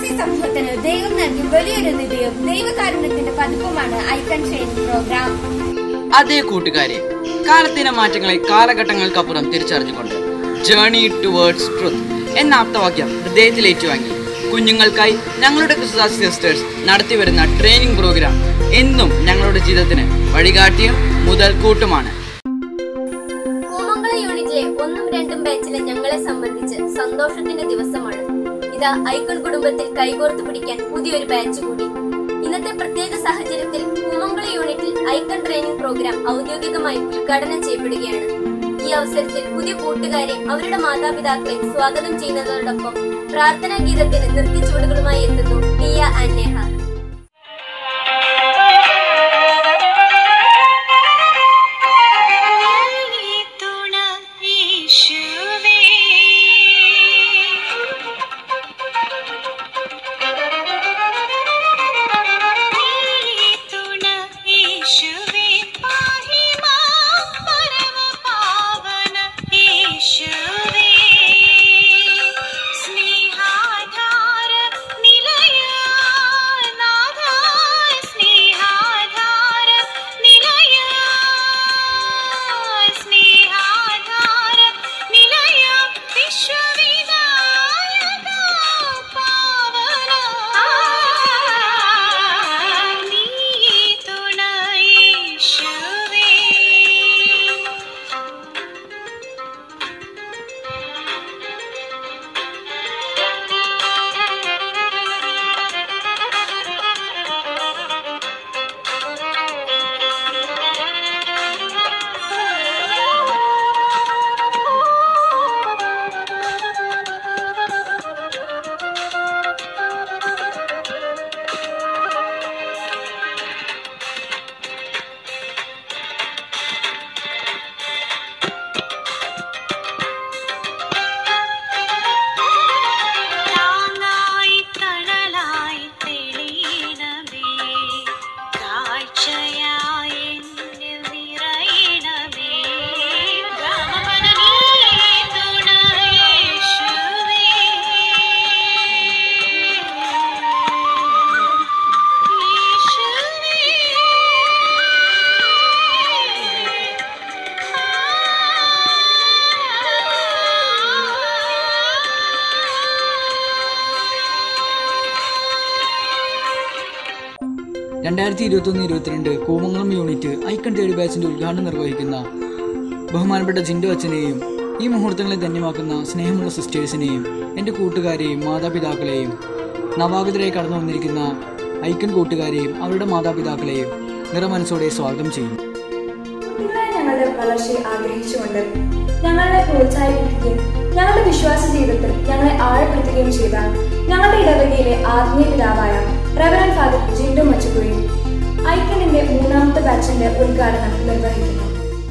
വിശ്വാസി സമൂഹത്തിന് ദൈവം നൽകിയ വലിയൊരു നിധിയും ദൈവകാരുണ്യത്തിന്റെ പതിപ്പുമാണ് ഐക്കൺ ട്രെയിനിങ് പ്രോഗ്രാം അതേ കൂട്ടുകാരെ കാലത്തിന്റെ മാറ്റങ്ങളെ കാലഘട്ടങ്ങൾക്കപ്പുറം തിരിച്ചറിഞ്ഞുകൊണ്ട് ജേണി ടുവേർഡ്സ് ട്രുത്ത് എന്ന ആപ്തവാക്യം ഹൃദയത്തിൽ ഏറ്റുവാങ്ങി കുഞ്ഞുങ്ങൾക്കായി ഞങ്ങളുടെ ക്രിസ്തുദാസ് സിസ്റ്റേഴ്സ് നടത്തിവരുന്ന ട്രെയിനിങ് പ്രോഗ്രാം എന്നും ഞങ്ങളുടെ ജീവിതത്തിന് വഴികാട്ടിയും മുതൽക്കൂട്ടുമാണ് കൂമംഗള യൂണിറ്റിലെ ഒന്നും രണ്ടും ബാച്ചിലെ ഞങ്ങളെ സംബന്ധിച്ച് സന്തോഷത്തിന്റെ ദിവസമാണ് ഇതാ ഐക്കൺ കുടുംബത്തിൽ കൈകോർത്ത് പിടിക്കാൻ പുതിയൊരു ബാച്ച് കൂടി ഇന്നത്തെ പ്രത്യേക സാഹചര്യത്തിൽ കൂമംഗള യൂണിറ്റിൽ ഐക്കൺ ട്രെയിനിംഗ് പ്രോഗ്രാം ഔദ്യോഗികമായി ഉദ്ഘാടനം ചെയ്യപ്പെടുകയാണ് ഈ അവസരത്തിൽ പുതിയ കൂട്ടുകാരെയും അവരുടെ മാതാപിതാക്കളെയും സ്വാഗതം ചെയ്യുന്നതോടൊപ്പം പ്രാർത്ഥനാ ഗീതത്തിന് നൃത്തച്ചുവടുകളുമായി എത്തുന്നു ലിയ ആൻഡ് നേഹ തുണ യേശുവേ തുണ യേശുവേ പാഹി മാം പരമ പാവന യേശുവേ സ്നേഹാധാര നിലയ നാഥ സ്നേഹാധാര നിലയ സ്നേഹാധാര നിലയ വിശ്വവിനായക പാവന നീ തുണ യേശുവേ താങ്ങായി തണലായി തെളിയണമേ കാഴ്ചയായി എന്നിൽ നിറയണമേ രാമവനനീ തുണ യേശുവേ രണ്ടായിരത്തി ഇരുപത്തൊന്ന് ഇരുപത്തിരണ്ട് കൂമംഗലം യൂണിറ്റ് ഐക്കൺ തേർഡ് ബാച്ചിന്റെ ഉദ്ഘാടനം നിർവഹിക്കുന്ന ബഹുമാനപ്പെട്ട ജിൻഡോ അച്ഛനെയും ഈ മുഹൂർത്തങ്ങളെ ധന്യമാക്കുന്ന സ്നേഹമുള്ള സിസ്റ്റേഴ്സിനെയും എൻ്റെ കൂട്ടുകാരെയും മാതാപിതാക്കളെയും നവാഗതരായി കടന്നു വന്നിരിക്കുന്ന ഐക്കൺ കൂട്ടുകാരെയും അവരുടെ മാതാപിതാക്കളെയും നിറമനസ്സോടെ സ്വാഗതം ചെയ്യുന്നു നിങ്ങളെ ഞങ്ങളുടെ വളർച്ചയെ ആഗ്രഹിച്ചുകൊണ്ട് ഞങ്ങളെ പ്രോത്സാഹിപ്പിക്കുകയും ഞങ്ങളുടെ വിശ്വാസ ജീവിതത്തിൽ ഞങ്ങളെ ആഴപ്പെടുത്തുകയും ചെയ്ത ഞങ്ങളുടെ ഇടവകയിലെ ആത്മീയ പിതാവായ റവറൻ ഫാദർ ജിൻഡു മച്ചുകുഴി ഐക്കണിന്റെ മൂന്നാമത്തെ ബാച്ചിന്റെ ഉദ്ഘാടനം നിർവഹിക്കുന്നു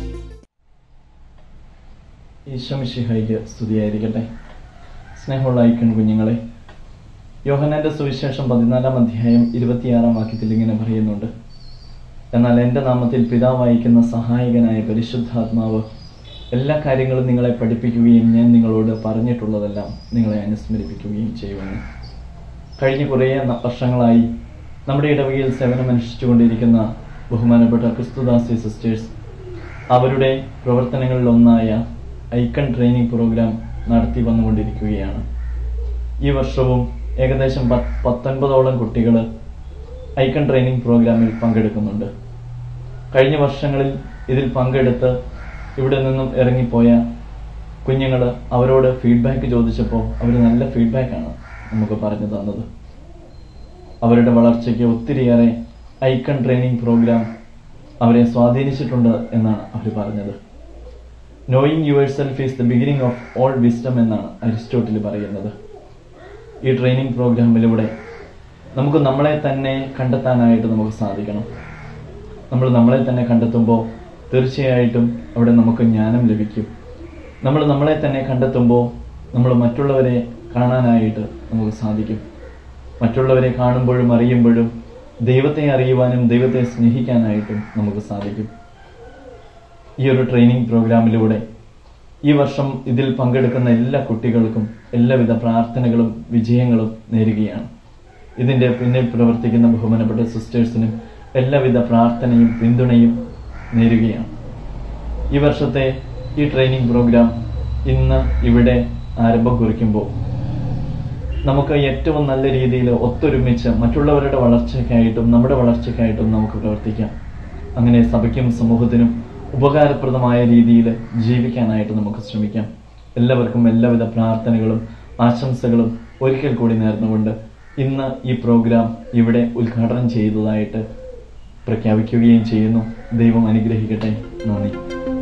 ഈശ്വമിഷിഹയ്ക്ക് സ്തുതിയായിരിക്കട്ടെ സ്നേഹമുള്ള ഐക്കൺ കുഞ്ഞുങ്ങളെ യോഹനാന്റെ സുവിശേഷം പതിനാലാം അധ്യായം ഇരുപത്തിയാറാം വാക്യത്തിൽ ഇങ്ങനെ പറയുന്നുണ്ട് എന്നാൽ എൻ്റെ നാമത്തിൽ പിതാവ് അയക്കുന്ന സഹായകനായ പരിശുദ്ധാത്മാവ് എല്ലാ കാര്യങ്ങളും നിങ്ങളെ പഠിപ്പിക്കുകയും ഞാൻ നിങ്ങളോട് പറഞ്ഞിട്ടുള്ളതെല്ലാം നിങ്ങളെ അനുസ്മരിപ്പിക്കുകയും ചെയ്യുമെന്ന് കഴിഞ്ഞ കുറേ ന- വർഷങ്ങളായി നമ്മുടെ ഇടവകയിൽ സേവനമനുഷ്ഠിച്ചുകൊണ്ടിരിക്കുന്ന ബഹുമാനപ്പെട്ട ക്രിസ്തുദാസി സിസ്റ്റേഴ്സ് അവരുടെ പ്രവർത്തനങ്ങളിലൊന്നായ ഐക്കൺ ട്രെയിനിങ് പ്രോഗ്രാം നടത്തി വന്നുകൊണ്ടിരിക്കുകയാണ് ഈ വർഷവും ഏകദേശം പത്ത് പത്തൊൻപതോളം കുട്ടികൾ ഐക്കൺ ട്രെയിനിങ് പ്രോഗ്രാമിൽ പങ്കെടുക്കുന്നുണ്ട് കഴിഞ്ഞ വർഷങ്ങളിൽ ഇതിൽ പങ്കെടുത്ത് ഇവിടെ നിന്നും ഇറങ്ങിപ്പോയ കുഞ്ഞുങ്ങൾ അവരോട് ഫീഡ്ബാക്ക് ചോദിച്ചപ്പോൾ അവർ നല്ല ഫീഡ്ബാക്കാണ് നമുക്ക് പറഞ്ഞു തന്നത് അവരുടെ വളർച്ചയ്ക്ക് ഒത്തിരിയേറെ ഐക്കൺ ട്രെയിനിങ് പ്രോഗ്രാം അവരെ സ്വാധീനിച്ചിട്ടുണ്ട് എന്നാണ് അവർ പറഞ്ഞത് knowing yourself is the beginning of all wisdom എന്നാണ് അരിസ്റ്റോട്ടിൽ പറയുന്നത് ഈ ട്രെയിനിങ് പ്രോഗ്രാമിലൂടെ നമുക്ക് നമ്മളെ തന്നെ കണ്ടെത്താനായിട്ട് നമുക്ക് സാധിക്കണം നമ്മൾ നമ്മളെ തന്നെ കണ്ടെത്തുമ്പോൾ തീർച്ചയായിട്ടും അവിടെ നമുക്ക് ജ്ഞാനം ലഭിക്കും നമ്മൾ നമ്മളെ തന്നെ കണ്ടെത്തുമ്പോൾ നമ്മൾ മറ്റുള്ളവരെ കാണാനായിട്ട് നമുക്ക് സാധിക്കും മറ്റുള്ളവരെ കാണുമ്പോഴും അറിയുമ്പോഴും ദൈവത്തെ അറിയുവാനും ദൈവത്തെ സ്നേഹിക്കാനായിട്ടും നമുക്ക് സാധിക്കും ഈ ഒരു ട്രെയിനിങ് പ്രോഗ്രാമിലൂടെ ഈ വർഷം ഇതിൽ പങ്കെടുക്കുന്ന എല്ലാ കുട്ടികൾക്കും എല്ലാവിധ പ്രാർത്ഥനകളും വിജയങ്ങളും നേരുകയാണ് ഇതിൻ്റെ പിന്നിൽ പ്രവർത്തിക്കുന്ന ബഹുമാനപ്പെട്ട സിസ്റ്റേഴ്സിനും എല്ലാവിധ പ്രാർത്ഥനയും പിന്തുണയും നേരുകയാണ് ഈ വർഷത്തെ ഈ ട്രെയിനിങ് പ്രോഗ്രാം ഇന്ന് ഇവിടെ ആരംഭം കുറിക്കുമ്പോൾ നമുക്ക് ഏറ്റവും നല്ല രീതിയിൽ ഒത്തൊരുമിച്ച് മറ്റുള്ളവരുടെ വളർച്ചയ്ക്കായിട്ടും നമ്മുടെ വളർച്ചയ്ക്കായിട്ടും നമുക്ക് പ്രവർത്തിക്കാം അങ്ങനെ സഭയ്ക്കും സമൂഹത്തിനും ഉപകാരപ്രദമായ രീതിയിൽ ജീവിക്കാനായിട്ട് നമുക്ക് ശ്രമിക്കാം എല്ലാവർക്കും എല്ലാവിധ പ്രാർത്ഥനകളും ആശംസകളും ഒരിക്കൽ കൂടി നേർന്നുകൊണ്ട് ഇന്ന് ഈ പ്രോഗ്രാം ഇവിടെ ഉദ്ഘാടനം ചെയ്തതായിട്ട് പ്രഖ്യാപിക്കുകയും ചെയ്യുന്നു ദൈവം അനുഗ്രഹിക്കട്ടെ നന്ദി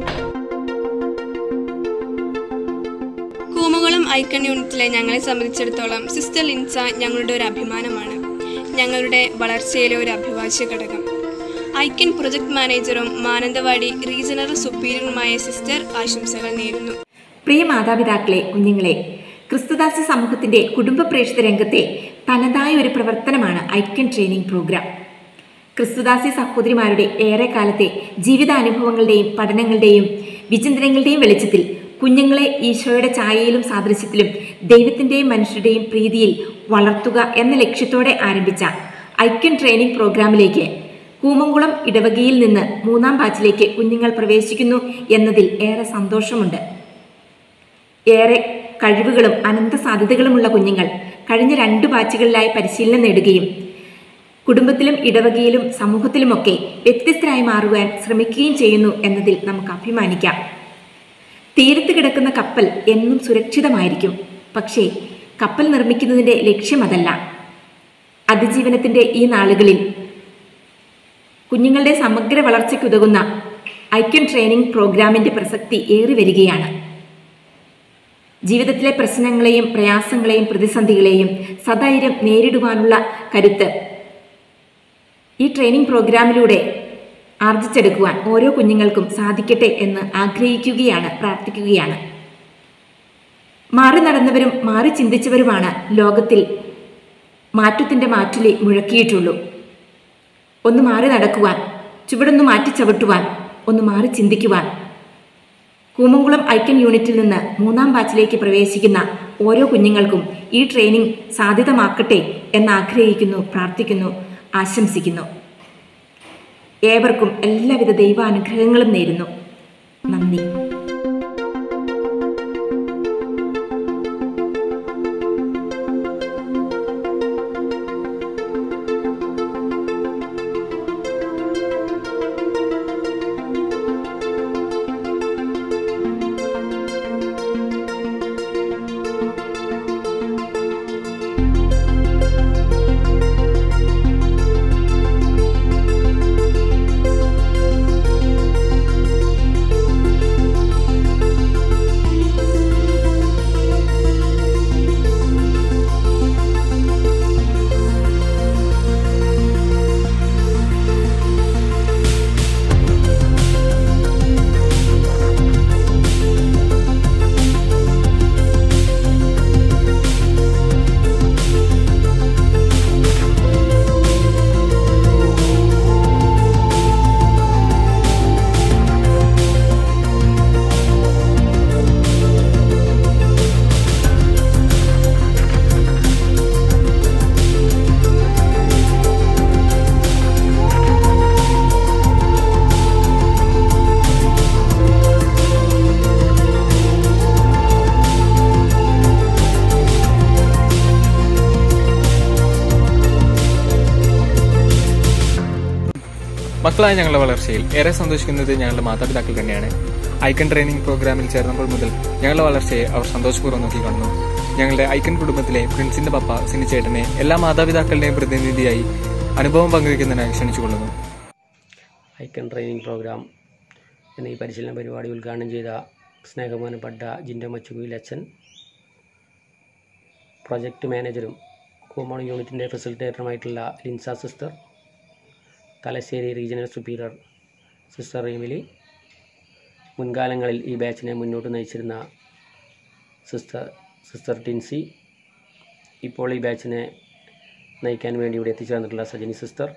കൂമകുളം ഐക്കൺ യൂണിറ്റിലെ ഞങ്ങളെ സംബന്ധിച്ചിടത്തോളം സിസ്റ്റർ ലിൻസ ഞങ്ങളുടെ ഒരു അഭിമാനമാണ് ഞങ്ങളുടെ വളർച്ചയിലെ ഒരു അഭിവാച്യ ഘടകം ഐക്കൺ പ്രൊജക്ട് മാനേജറും മാനന്തവാടി റീജിയണൽ സുപ്പീരിയറുമായ സിസ്റ്റർ ആശംസകൾ നേരുന്നു പ്രിയ മാതാപിതാക്കളെ കുഞ്ഞുങ്ങളെ ക്രിസ്തുദാസ സമൂഹത്തിന്റെ കുടുംബ പ്രേക്ഷിത രംഗത്തെ തനതായ ഒരു പ്രവർത്തനമാണ് ഐക്യൻ ട്രെയിനിങ് പ്രോഗ്രാം ക്രിസ്തുദാസി സഹോദരിമാരുടെ ഏറെക്കാലത്തെ ജീവിതാനുഭവങ്ങളുടെയും പഠനങ്ങളുടെയും വിചിന്തനങ്ങളുടെയും വെളിച്ചത്തിൽ കുഞ്ഞുങ്ങളെ ഈശോയുടെ ഛായയിലും സാദൃശ്യത്തിലും ദൈവത്തിന്റെയും മനുഷ്യരുടെയും പ്രീതിയിൽ വളർത്തുക എന്ന ലക്ഷ്യത്തോടെ ആരംഭിച്ച ഐക്യൻ ട്രെയിനിങ് പ്രോഗ്രാമിലേക്ക് കൂമംകുളം ഇടവകയിൽ നിന്ന് മൂന്നാം ബാച്ചിലേക്ക് കുഞ്ഞുങ്ങൾ പ്രവേശിക്കുന്നു എന്നതിൽ ഏറെ സന്തോഷമുണ്ട് ഏറെ കഴിവുകളും അനന്ത സാധ്യതകളുമുള്ള കുഞ്ഞുങ്ങൾ കഴിഞ്ഞ രണ്ട് ബാച്ചുകളിലായി പരിശീലനം നേടുകയും കുടുംബത്തിലും ഇടവകയിലും സമൂഹത്തിലുമൊക്കെ വ്യത്യസ്തരായി മാറുവാൻ ശ്രമിക്കുകയും ചെയ്യുന്നു എന്നതിൽ നമുക്ക് അഭിമാനിക്കാം തീരത്ത് കിടക്കുന്ന കപ്പൽ എന്നും സുരക്ഷിതമായിരിക്കും പക്ഷേ കപ്പൽ നിർമ്മിക്കുന്നതിന്റെ ലക്ഷ്യം അതല്ല അതിജീവനത്തിന്റെ ഈ നാളുകളിൽ കുഞ്ഞുങ്ങളുടെ സമഗ്ര വളർച്ചയ്ക്കുതകുന്ന ഐക്യൻ ട്രെയിനിങ് പ്രോഗ്രാമിന്റെ പ്രസക്തി ഏറി വരികയാണ് ജീവിതത്തിലെ പ്രശ്നങ്ങളെയും പ്രയാസങ്ങളെയും പ്രതിസന്ധികളെയും സധൈര്യം നേരിടുവാനുള്ള കരുത്ത് ഈ ട്രെയിനിങ് പ്രോഗ്രാമിലൂടെ ആർജിച്ചെടുക്കുവാൻ ഓരോ കുഞ്ഞുങ്ങൾക്കും സാധിക്കട്ടെ എന്ന് ആഗ്രഹിക്കുകയാണ് പ്രാർത്ഥിക്കുകയാണ് മാറി നടന്നവരും മാറി ചിന്തിച്ചവരുമാണ് ലോകത്തിൽ മാറ്റത്തിന്റെ മാറ്റുലി മുഴക്കിയിട്ടുള്ളൂ ഒന്ന് മാറി നടക്കുവാൻ ചുവടൊന്ന് മാറ്റി ചവിട്ടുവാൻ ഒന്ന് മാറി ചിന്തിക്കുവാൻ കൂമംകുളം ഐക്യൻ യൂണിറ്റിൽ നിന്ന് മൂന്നാം ബാച്ചിലേക്ക് പ്രവേശിക്കുന്ന ഓരോ കുഞ്ഞുങ്ങൾക്കും ഈ ട്രെയിനിങ് സാധ്യതമാക്കട്ടെ എന്ന് ആഗ്രഹിക്കുന്നു പ്രാർത്ഥിക്കുന്നു ആശംസിക്കുന്നു ഏവർക്കും എല്ലാവിധ ദൈവാനുഗ്രഹങ്ങളും നേരുന്നു നന്ദി മക്കളായ ഞങ്ങളുടെ വളർച്ചയിൽ ഏറെ സന്തോഷിക്കുന്നത് ഞങ്ങളുടെ മാതാപിതാക്കൾ തന്നെയാണ് ഐക്കൺ ട്രെയിനിങ് പ്രോഗ്രാമിൽ ചേർന്നപ്പോൾ മുതൽ ഞങ്ങളുടെ വളർച്ചയെ അവർ സന്തോഷപൂർവ്വം നോക്കിക്കാണുന്നു ഞങ്ങളുടെ ഐക്കൺ കുടുംബത്തിലെ പ്രിൻസിന്റെ പപ്പ സിനിച്ചേട്ടനെ എല്ലാ മാതാപിതാക്കളുടെയും പ്രതിനിധിയായി അനുഭവം പങ്കുവയ്ക്കുന്നതിനായി ക്ഷണിച്ചുകൊള്ളുന്നു ഐക്കൺ ട്രെയിനിങ് പ്രോഗ്രാം എന്ന ഈ പരിശീലന പരിപാടി ഉദ്ഘാടനം ചെയ്ത സ്നേഹബഹുമാനപ്പെട്ട ജിൻഡോ മച്ചുകുയിൽ അച്ഛൻ പ്രൊജക്ട് മാനേജരും കൂമോൺ യൂണിറ്റിൻ്റെ ഫെസിലിറ്റേറ്ററുമായിട്ടുള്ള Linsa sister Thalassery regional superior sister റീമിലി മുൻകാലങ്ങളിൽ ഈ ബാച്ചിനെ മുന്നോട്ട് നയിച്ചിരുന്ന സിസ്റ്റർ സിസ്റ്റർ ടിൻസി ഇപ്പോൾ ഈ ബാച്ചിനെ നയിക്കാൻ വേണ്ടി ഇവിടെ എത്തിച്ചേർന്നിട്ടുള്ള സജനി സിസ്റ്റർ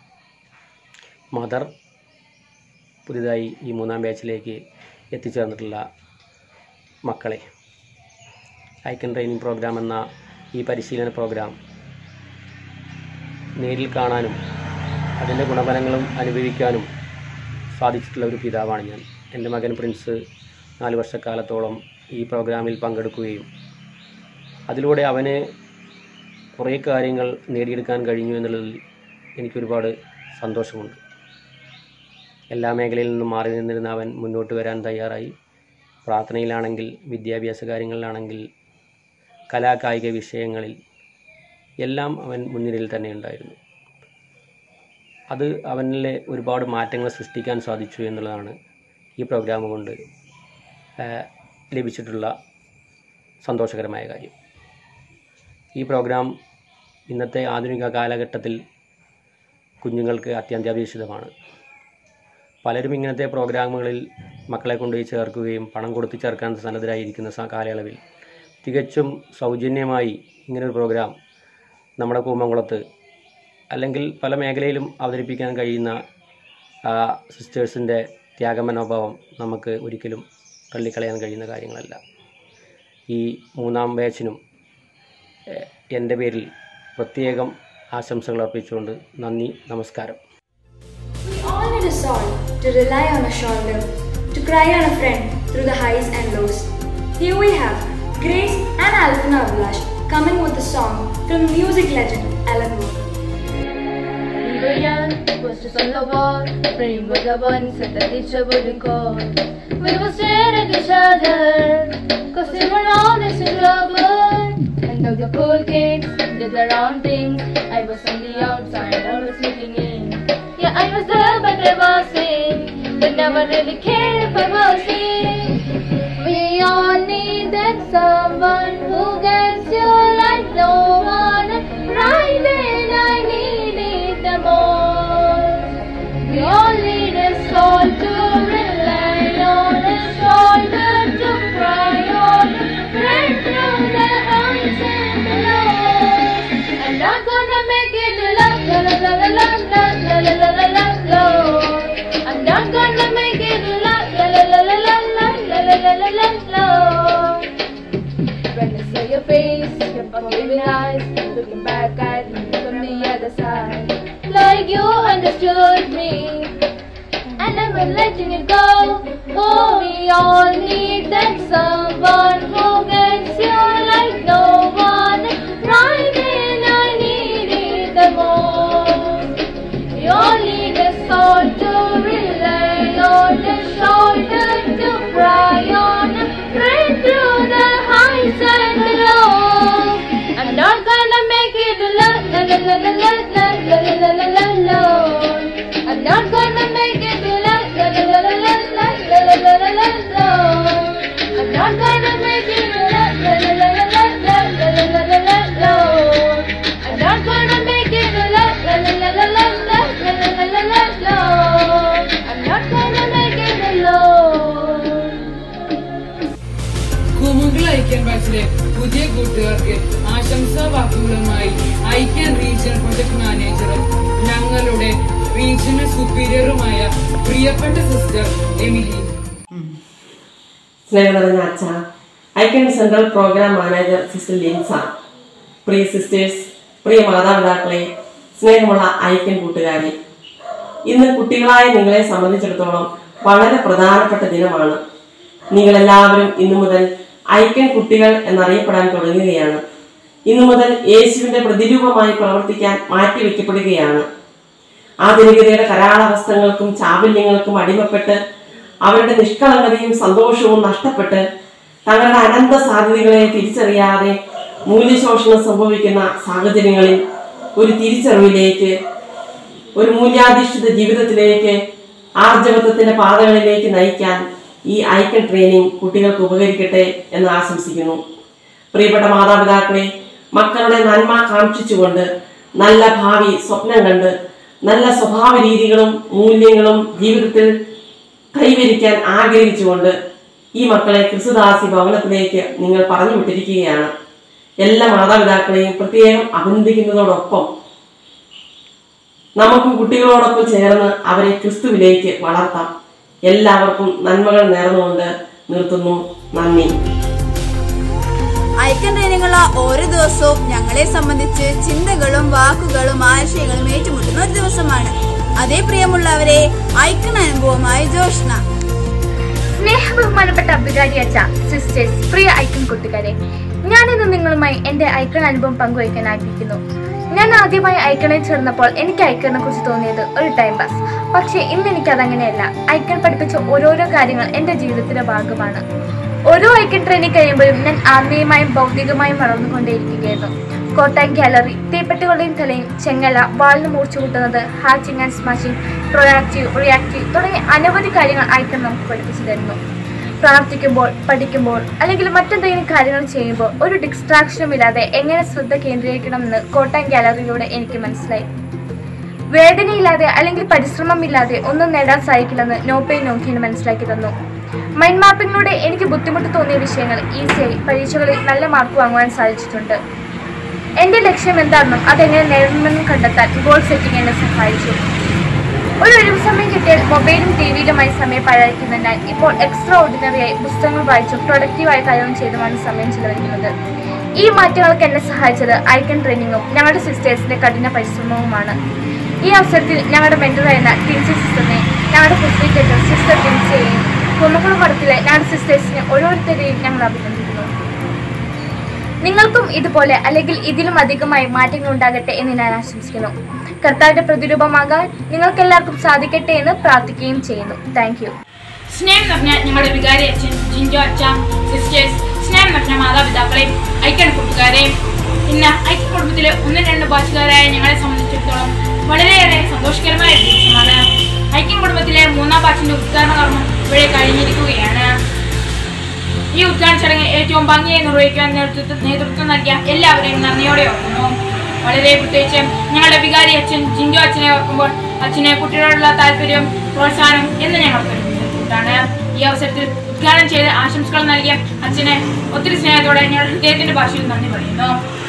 മദർ പുതിയതായി ഈ മൂന്നാം ബാച്ചിലേക്ക് എത്തിച്ചേർന്നിട്ടുള്ള മക്കളെ ഐക്കൺ ട്രെയിനിങ് പ്രോഗ്രാം എന്ന ഈ പരിശീലന പ്രോഗ്രാം നേരിൽ കാണാനും അതിൻ്റെ ഗുണഫലങ്ങളും അനുഭവിക്കാനും സാധിച്ചിട്ടുള്ള ഒരു പിതാവാണ് ഞാൻ എൻ്റെ മകൻ പ്രിൻസ് നാല് വർഷക്കാലത്തോളം ഈ പ്രോഗ്രാമിൽ പങ്കെടുക്കുകയും അതിലൂടെ അവന് കുറേ കാര്യങ്ങൾ നേടിയെടുക്കാൻ കഴിഞ്ഞു എന്നുള്ളതിൽ എനിക്കൊരുപാട് സന്തോഷമുണ്ട് എല്ലാ മേഖലയിൽ നിന്നും മാറി നിന്നിരുന്ന അവൻ മുന്നോട്ട് വരാൻ തയ്യാറായി പ്രാർത്ഥനയിലാണെങ്കിൽ വിദ്യാഭ്യാസ കാര്യങ്ങളിലാണെങ്കിൽ കലാകായിക വിഷയങ്ങളിൽ എല്ലാം അവൻ മുൻനിരയിൽ തന്നെ ഉണ്ടായിരുന്നു അത് അവനിലെ ഒരുപാട് മാറ്റങ്ങൾ സൃഷ്ടിക്കാൻ സാധിച്ചു എന്നുള്ളതാണ് ഈ പ്രോഗ്രാം കൊണ്ട് ആ, ലഭിച്ചിട്ടുള്ള സന്തോഷകരമായ കാര്യം ഈ പ്രോഗ്രാം ഇന്നത്തെ ആധുനിക കാലഘട്ടത്തിൽ കുഞ്ഞുങ്ങൾക്ക് അത്യന്താപേക്ഷിതമാണ് പലരും ഇങ്ങനത്തെ പ്രോഗ്രാമുകളിൽ മക്കളെ കൊണ്ടുപോയി ചേർക്കുകയും പണം കൊടുത്ത് ചേർക്കാൻ സന്നദ്ധരായിരിക്കുന്ന സ- കാലയളവിൽ തികച്ചും സൗജന്യമായി ഇങ്ങനൊരു പ്രോഗ്രാം നമ്മുടെ കൂമംകുളത്ത് അല്ലെങ്കിൽ പല മേഖലയിലും അവതരിപ്പിക്കാൻ കഴിയുന്ന സിസ്റ്റേഴ്സിൻ്റെ ത്യാഗമനോഭാവം നമുക്ക് ഒരിക്കലും തള്ളിക്കളയാൻ കഴിയുന്ന കാര്യങ്ങളല്ല ഈ മൂന്നാം ബാച്ചിനും എ- എൻ്റെ പേരിൽ പ്രത്യേകം ആശംസകൾ അർപ്പിച്ചുകൊണ്ട് നന്ദി നമസ്കാരം We all need a soul to rely on a shoulder, to cry on a friend through the highs and lows. Here we have Grace and Alvin Ablash coming with a song from music legend Alan Moore. We were young, was just on the wall, praying with the ones that the teacher wouldn't call. We would stare at each other, cause we were honest and global. And though the cool kids did their own thing, I was on the outside, always looking in. Yeah, I was there, but I wasn't, but never really cared if I wasn't. We all needed someone who gets you like no one. Right when I needed the most. We all need a soul to rely on, a shoulder to cry on, right through the highs and the lows. I'm not gonna make it la la la la la la la la la la la la. I'm not gonna make it la la la la la la la la la la la la la. When I saw your face, your forgiving eyes, looking back at me from the other side, like you understood me, and never letting it go. Oh, we all need that someone who gets you like no one, right when I need it the most. We all need a soul to rely on, a shoulder to cry on, right through the highs and the lows. I'm not gonna make it la la la la la la la la la la la la. I'm not gonna make it la la la la la la la la la la la la la. I'm not gonna make it la la la la la la la la la la la la la. I'm not gonna make it la la la la la la la la la la la la la. I'm not gonna make it alone. കുമുകൾ ഐക്യൻ ബാച്ചിലെ പുതിയ കൂട്ടുകാർക്ക് ആശംസാ വാക്കുകളുമായി ഐക്യൻ regional project മാനേജറും ഞങ്ങളുടെ regional സുപ്പീരിയറുമായ പ്രിയപ്പെട്ട sister Emily സ്നേഹം നിറഞ്ഞ അച്ഛ ഐക്യൻ central program manager sister Linsa പ്രിയ സിസ്റ്റേഴ്സ് പ്രിയ മാതാപിതാക്കളെ സ്നേഹമുള്ള ഐക്യൻ കൂട്ടുകാരെ ഇന്ന് കുട്ടികളായ നിങ്ങളെ സംബന്ധിച്ചിടത്തോളം വളരെ പ്രധാനപ്പെട്ട ദിനമാണ് നിങ്ങളെല്ലാവരും ഇന്നു മുതൽ ഐക്യൻ കുട്ടികൾ എന്നറിയപ്പെടാൻ തുടങ്ങുകയാണ് ഇന്നു മുതൽ യേശുവിന്റെ പ്രതിരൂപമായി പ്രവർത്തിക്കാൻ മാറ്റിവെക്കപ്പെടുകയാണ് ആധുനികതയുടെ കരാളവസ്ത്രങ്ങൾക്കും ചാബല്യങ്ങൾക്കും അടിമപ്പെട്ട് അവരുടെ നിഷ്കളങ്കതയും സന്തോഷവും നഷ്ടപ്പെട്ട് തങ്ങളുടെ അനന്ത സാധ്യതകളെ തിരിച്ചറിയാതെ മൂല്യശോഷണം സംഭവിക്കുന്ന സാഹചര്യങ്ങളിൽ ഒരു തിരിച്ചറിവിലേക്ക് ഒരു മൂല്യാധിഷ്ഠിത ജീവിതത്തിലേക്ക് ആർജവത്വത്തിന്റെ പാതകളിലേക്ക് നയിക്കാൻ ഈ ഐക്കൺ ട്രെയിനിങ് കുട്ടികൾക്ക് ഉപകരിക്കട്ടെ എന്ന് ആശംസിക്കുന്നു പ്രിയപ്പെട്ട മാതാപിതാക്കളെ മക്കളുടെ നന്മ കാക്ഷിച്ചുകൊണ്ട് നല്ല ഭാവി സ്വപ്നം കണ്ട് നല്ല സ്വഭാവ രീതികളും മൂല്യങ്ങളും ജീവിതത്തിൽ കൈവരിക്കാൻ ആഗ്രഹിച്ചുകൊണ്ട് ഈ മക്കളെ ക്രിസ്തുദാസി ഭവനത്തിലേക്ക് നിങ്ങൾ പറഞ്ഞു വിട്ടിരിക്കുകയാണ് എല്ലാ മാതാപിതാക്കളെയും പ്രത്യേകം അഭിനന്ദിക്കുന്നതോടൊപ്പം നമുക്ക് കുട്ടികളോടൊപ്പം ചേർന്ന് അവരെ ക്രിസ്തുവിലേക്ക് വളർത്താം എല്ലാവർക്കും നന്മകൾ നേർന്നുകൊണ്ട് നിർത്തുന്നു നന്ദി ഐക്യം ട്രെയിനിങ്ങുള്ള ഓരോ ദിവസവും ഞങ്ങളെ സംബന്ധിച്ച് ചിന്തകളും വാക്കുകളും ആശയങ്ങളും ഏറ്റുമുട്ടുന്ന ഒരു ദിവസമാണ് അതേ പ്രിയമുള്ളവരെ ഐക്കൺ അനുഭവമായി ജോഷ്ന സ്നേഹ ബഹുമാനപ്പെട്ട അഭികാരി അച്ഛ സിസ്റ്റേഴ്സ് പ്രിയ ഐക്കൺ കൂട്ടുകാരെ ഞാനിന്ന് നിങ്ങളുമായി എന്റെ ഐക്കൺ അനുഭവം പങ്കുവയ്ക്കാൻ ആഗ്രഹിക്കുന്നു ഞാൻ ആദ്യമായി ഐക്കണിൽ ചേർന്നപ്പോൾ എനിക്ക് ഐക്കണിനെ കുറിച്ച് തോന്നിയത് ഒരു ടൈം പാസ് പക്ഷേ ഇന്ന് എനിക്ക് അതങ്ങനെയല്ല ഐക്കൺ പഠിപ്പിച്ച ഓരോരോ കാര്യങ്ങൾ എന്റെ ജീവിതത്തിന്റെ ഭാഗമാണ് ഓരോ ഐക്കൺ ട്രെയിനിങ് കഴിയുമ്പോഴും ഞാൻ ആത്മീയമായും ഭൗതികമായും വളർന്നുകൊണ്ടേയിരിക്കുകയായിരുന്നു കോട്ടയം ഗാലറി തീപ്പെട്ടികളുടെയും തലയും ചെങ്ങല വാളിന് മൂർച്ച കൂട്ടുന്നത് hatching and smashing proactive reactive തുടങ്ങിയ അനവധി കാര്യങ്ങൾ ഐക്കൺ നമുക്ക് പഠിപ്പിച്ചു തരുന്നു പ്രാർത്ഥിക്കുമ്പോൾ പഠിക്കുമ്പോൾ അല്ലെങ്കിൽ മറ്റെന്തെങ്കിലും കാര്യങ്ങൾ ചെയ്യുമ്പോൾ ഒരു ഡിസ്ട്രാക്ഷനും ഇല്ലാതെ എങ്ങനെ ശ്രദ്ധ കേന്ദ്രീകരിക്കണമെന്ന് കോട്ടയം ഗാലറിയിലൂടെ എനിക്ക് മനസ്സിലായി വേദനയില്ലാതെ അല്ലെങ്കിൽ പരിശ്രമമില്ലാതെ ഒന്നും നേടാൻ സാധിക്കില്ലെന്ന് നോ പെയിൻ നോക്കിയാണ് മനസ്സിലാക്കി തന്നു മൈൻഡ് മാപ്പിങ്ങിലൂടെ എനിക്ക് ബുദ്ധിമുട്ട് തോന്നിയ വിഷയങ്ങൾ ഈസിയായി പരീക്ഷകളിൽ നല്ല മാർക്ക് വാങ്ങുവാൻ സാധിച്ചിട്ടുണ്ട് എന്റെ ലക്ഷ്യം എന്താണെന്നും അതെങ്ങനെ നേടണമെന്നും കണ്ടെത്താൻ ഗോൾ സെറ്റിംഗ് എന്നെ സഹായിച്ചു ഒരു ഒഴിവ് സമയം കിട്ടിയാൽ മൊബൈലും ടി വിയിലുമായി സമയം പാഴാക്കുന്നതിനാൽ ഇപ്പോൾ എക്സ്ട്രാ ഓർഡിനറിയായി പുസ്തകങ്ങൾ വായിച്ചും പ്രൊഡക്റ്റീവായ കാര്യങ്ങളും ചെയ്തുമാണ് സമയം ചെലവഴിക്കുന്നത് ഈ മാറ്റങ്ങൾക്ക് എന്നെ സഹായിച്ചത് ഐക്കൺ ട്രെയിനിങ്ങും ഞങ്ങളുടെ സിസ്റ്റേഴ്സിന്റെ കഠിന പരിശ്രമവുമാണ് ഈ അവസരത്തിൽ ഞങ്ങളുടെ മെന്ററായിരുന്ന ടിൻസി സിസ്റ്ററിനെ ഞങ്ങളുടെ ഫെസിലിറ്റേറ്റർ സിസ്റ്റർ ടിൻസിയെയും കുന്നക്കുളം മഠത്തിലെ ഞങ്ങളുടെ സിസ്റ്റേഴ്സിനെ ഓരോരുത്തരെയും ഞങ്ങൾ അഭിനന്ദിക്കുന്നു നിങ്ങൾക്കും ഇതുപോലെ അല്ലെങ്കിൽ ഇതിലും അധികമായി മാറ്റങ്ങൾ ഉണ്ടാകട്ടെ എന്ന് ഞാൻ ആശംസിക്കുന്നു കർത്താവിന്റെ പ്രതിരൂപമാകാൻ നിങ്ങൾക്ക് എല്ലാവർക്കും സാധിക്കട്ടെ എന്ന് പ്രാർത്ഥിക്കുകയും ചെയ്യുന്നു താങ്ക് യു സ്നേഹം നിറഞ്ഞ ഞങ്ങളുടെ വികാരി അച്ഛൻ ജിൻജോ അച്ഛ സിസ്റ്റേഴ്സ് സ്നേഹം നിറഞ്ഞ മാതാപിതാക്കളെ ഐക്യൻ കൂട്ടുകാരെ ഇന്ന് ഐക്യ കുടുംബത്തിലെ ഒന്നും രണ്ട് ബാച്ചുകാരായ ഞങ്ങളെ സംബന്ധിച്ചിടത്തോളം വളരെയേറെ സന്തോഷകരമായ ഒരു ദിവസമാണ് ഐക്യൻ കുടുംബത്തിലെ മൂന്നാം ബാച്ചിന്റെ ഉദ്ഘാടന കർമ്മം ഇവിടെ കഴിഞ്ഞിരിക്കുകയാണ് ഈ ഉദ്ഘാടന ചടങ്ങ് ഏറ്റവും ഭംഗിയായി നിർവഹിക്കാൻ നേതൃത്വം നേതൃത്വം നൽകിയ എല്ലാവരെയും നന്ദിയോടെ ഓർക്കുന്നു വളരെ പ്രത്യേകിച്ച് ഞങ്ങളുടെ വികാരി അച്ഛൻ ജിൻജോ അച്ഛനെ ഓർക്കുമ്പോൾ അച്ഛനെ കുട്ടികളോടുള്ള താല്പര്യം പ്രോത്സാഹനം എന്ന് ഞങ്ങൾക്ക് കൂട്ടാണ് ഈ അവസരത്തിൽ ഉദ്ഘാടനം ചെയ്ത് ആശംസകൾ നൽകിയ അച്ഛനെ ഒത്തിരി സ്നേഹത്തോടെ ഞങ്ങളുടെ ഹൃദയത്തിന്റെ ഭാഷയിൽ നന്ദി പറയുന്നു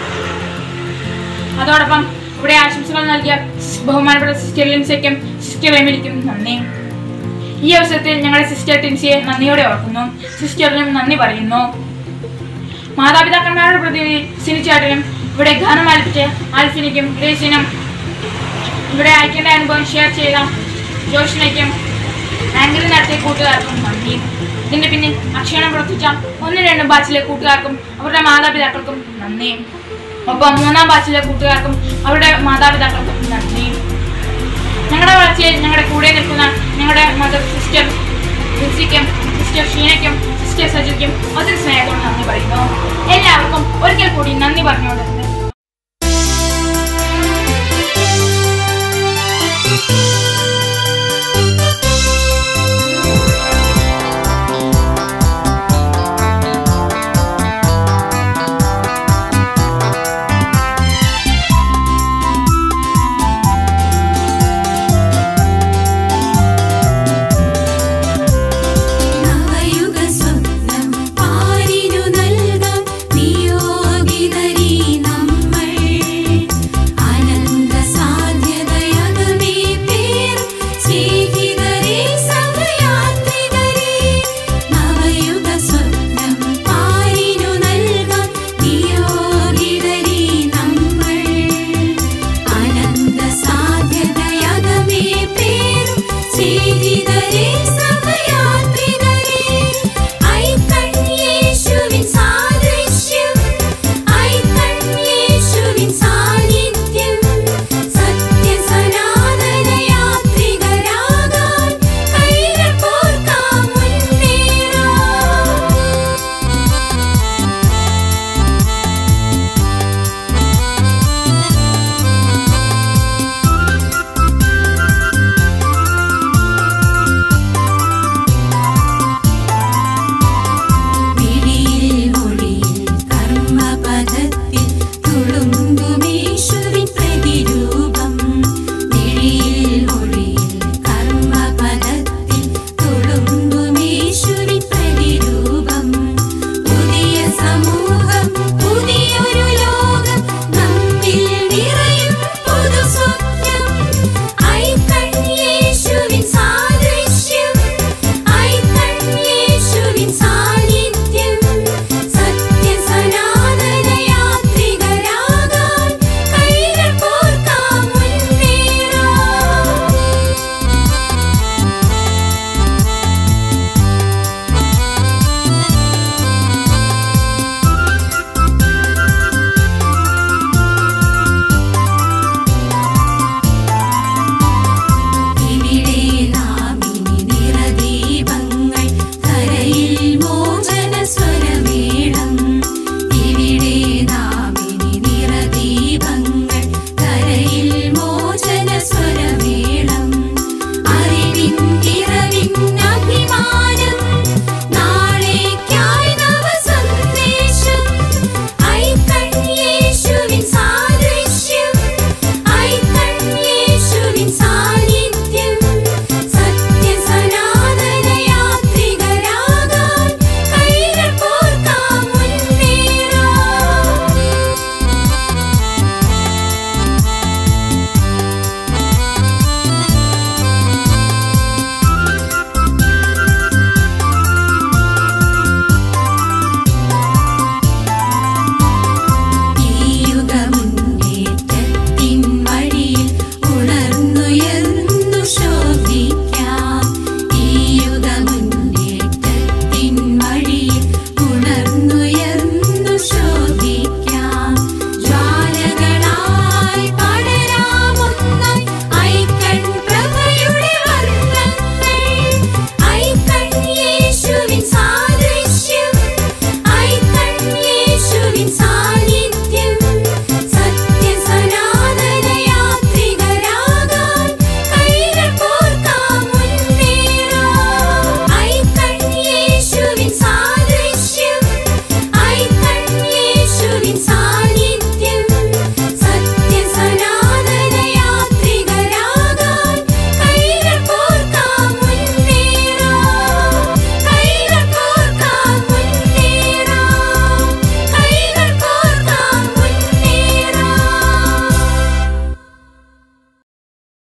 അതോടൊപ്പം ഇവിടെ ആശംസകൾ നൽകിയ ബഹുമാനപ്പെട്ട സിസ്റ്റർ ലിൻസയ്ക്കും സിസ്റ്റർ എമിലിക്കും നന്ദി ഈ അവസരത്തിൽ ഞങ്ങളുടെ സിസ്റ്റർ ടിൻസിയെ നന്ദിയോടെ ഓർക്കുന്നു സിസ്റ്ററിനും നന്ദി പറയുന്നു മാതാപിതാക്കന്മാരുടെ പ്രതിനിധി സിനിച്ചേട്ടനും ഇവിടെ ഗാനം ആലപിച്ച് ആൽഫിനിക്കും ഗ്രേസിനും ഇവിടെ ഐക്യന്റെ അനുഭവം ഷെയർ ചെയ്ത ജോഷിനയ്ക്കും ആംഗിൾ നടത്തിയ കൂട്ടുകാർക്കും നന്ദി ഇതിന്റെ പിന്നിൽ അക്ഷരം പ്രവർത്തിച്ച ഒന്ന് രണ്ട് ബാച്ചിലെ കൂട്ടുകാർക്കും അവരുടെ മാതാപിതാക്കൾക്കും നന്ദി ഒപ്പം മൂന്നാം ബാച്ചിലെ കൂട്ടുകാർക്കും അവരുടെ മാതാപിതാക്കൾക്കും നന്ദി ഞങ്ങളുടെ വളർച്ചയിൽ ഞങ്ങളുടെ കൂടെ നിൽക്കുന്ന ഞങ്ങളുടെ മദർ സിസ്റ്റർ ലിൻസിക്കും സിസ്റ്റർ ഷീനയ്ക്കും സിസ്റ്റർ സജിക്കും ഒത്തിരി സ്നേഹത്തോട് നന്ദി പറയുന്നു എല്ലാവർക്കും ഒരിക്കൽ കൂടി നന്ദി പറഞ്ഞുകൊണ്ട്